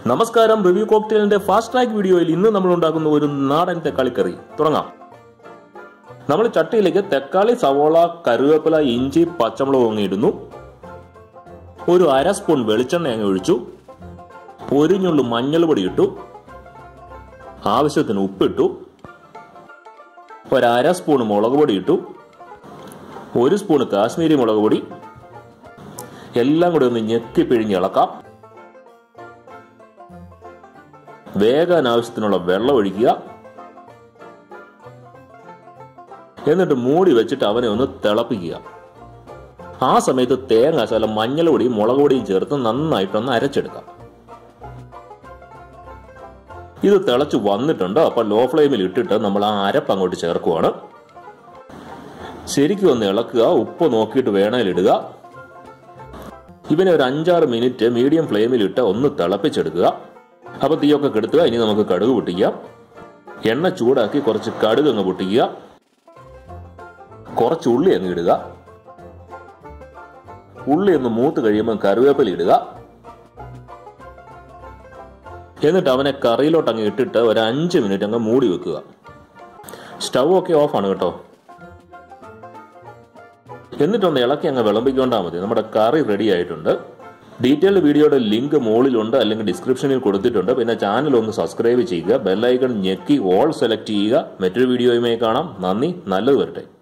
നമസ്കാരം review കോക്ടെയിലിന്റെ fast track വീഡിയോയിൽ ഇന്ന് നമ്മൾ ഉണ്ടാക്കുന്ന ഒരു നാടൻ തക്കാളിക്കറി തുടങ്ങാം നമ്മൾ ചട്ടിയിലേക്ക് തക്കാളി സവോള കരുവേപ്പില ഇഞ്ചി പച്ചമുളക് ഇടുന്നു ഒരു അര സ്പൂൺ വെളിച്ചെണ്ണ അങ്ങ് ഒഴിച്ചു ഒരു ഞുള്ളു മഞ്ഞൾ പൊടി ഇട്ടു ആവശ്യത്തിന് ഉപ്പിട്ടു ഒരു അര സ്പൂൺ മുളക് പൊടി ഇട്ടു ഒരു സ്പൂൺ കാശ്മീരി മുളക് പൊടി എല്ലാം കൂടി ഒന്ന് ഞെക്കി പിഴിഞ്ഞ് ഇളക്കാം വേകാൻ ആവശ്യത്തിനുള്ള വെള്ളം ഒഴിക്കുക എന്നിട്ട് മൂടി വെച്ചിട്ട് അവനെ ഒന്ന് തിളപ്പിക്കുക ആ സമയത്ത് തേങ്ങ ശകലം മഞ്ഞൾ പൊടിയും മുളക് പൊടിയും ചേർത്ത് നന്നായിട്ടൊന്ന് അരച്ചെടുക്കാം ഇത് തിളച്ച് വന്നിട്ടുണ്ട് അപ്പൊ ലോ ഫ്ലെയിമിൽ ഇട്ടിട്ട് നമ്മൾ ആ അരപ്പ് അങ്ങോട്ട് ചേർക്കുവാണ് ശരിക്കും ഒന്ന് ഇളക്കുക ഉപ്പ് നോക്കിയിട്ട് വേണേൽ ഇടുക ഇവനെ ഒരു അഞ്ചാറ് മിനിറ്റ് മീഡിയം ഫ്ലെയിമിൽ ഇട്ട് ഒന്ന് തിളപ്പിച്ചെടുക്കുക അപ്പൊ തീയൊക്കെ കെടുത്തുക ഇനി നമുക്ക് കടുക് പൊട്ടിക്കാം എണ്ണ ചൂടാക്കി കുറച്ച് കടുക് അങ്ങ് പൊട്ടിക്കുക കുറച്ച് ഉള്ളി അങ്ങ് ഇടുക ഉള്ളി ഒന്ന് മൂത്ത് കഴിയുമ്പോൾ കറിവേപ്പില ഇടുക എന്നിട്ട് അവനെ കറിയിലോട്ട് അങ്ങ് ഇട്ടിട്ട് ഒരു അഞ്ച് മിനിറ്റ് അങ്ങ് മൂടി വെക്കുക സ്റ്റൗ ഒക്കെ ഓഫാണ് കേട്ടോ എന്നിട്ടൊന്ന് ഇളക്കി അങ്ങ് വിളമ്പിക്കൊണ്ടാൽ മതി നമ്മുടെ കറി റെഡി ആയിട്ടുണ്ട് ഡീറ്റെയിൽഡ് വീഡിയോയുടെ ലിങ്ക് മുകളിലുണ്ട് അല്ലെങ്കിൽ ഡിസ്ക്രിപ്ഷനിൽ കൊടുത്തിട്ടുണ്ട് പിന്നെ ചാനൽ ഒന്ന് സബ്സ്ക്രൈബ് ചെയ്യുക ബെല്ലൈക്കൺ ഞെക്കി ഓൾ സെലക്ട് ചെയ്യുക മറ്റൊരു വീഡിയോയുമായി കാണാം നന്ദി നല്ലത് വരട്ടെ